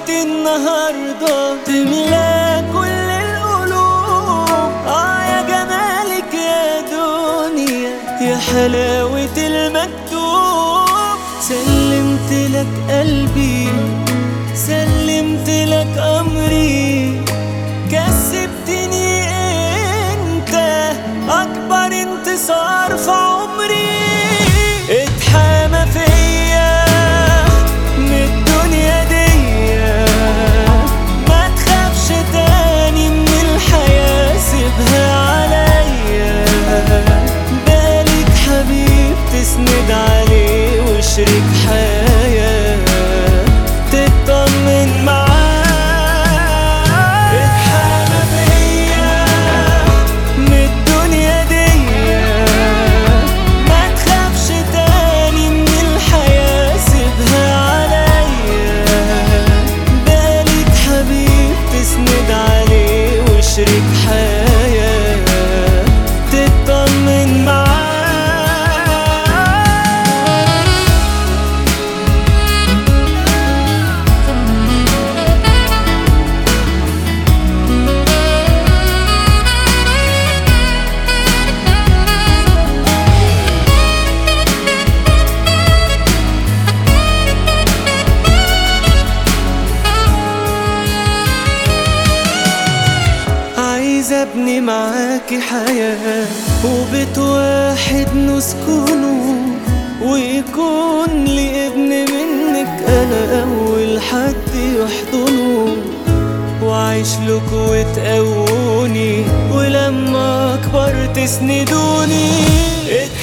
النهاردة تملى كل القلوب اه يا جمالك يا دنيا يا حلاوة المكتوب سلمت لك قلبي سلمت لك أمري كسبتني انت اكبر انتصار في عمري اتحامى فيا من الدنيا دي ما تخافش تاني من الحياة سيبها عليا بالك حبيب تسند عليه وشريك حياة تطمن معاه اتحامى فيا من الدنيا دي ما تخافش تاني من الحياة سيبها عليا بالك حبيب تسند عليه وشريك حياة تطمن معاه عايز ابني معاكي حياة وبيت واحد نسكنه ويكون لي ابن منك انا اول حد يحضنه وعيش لك وتقووني ولما اكبر تسندوني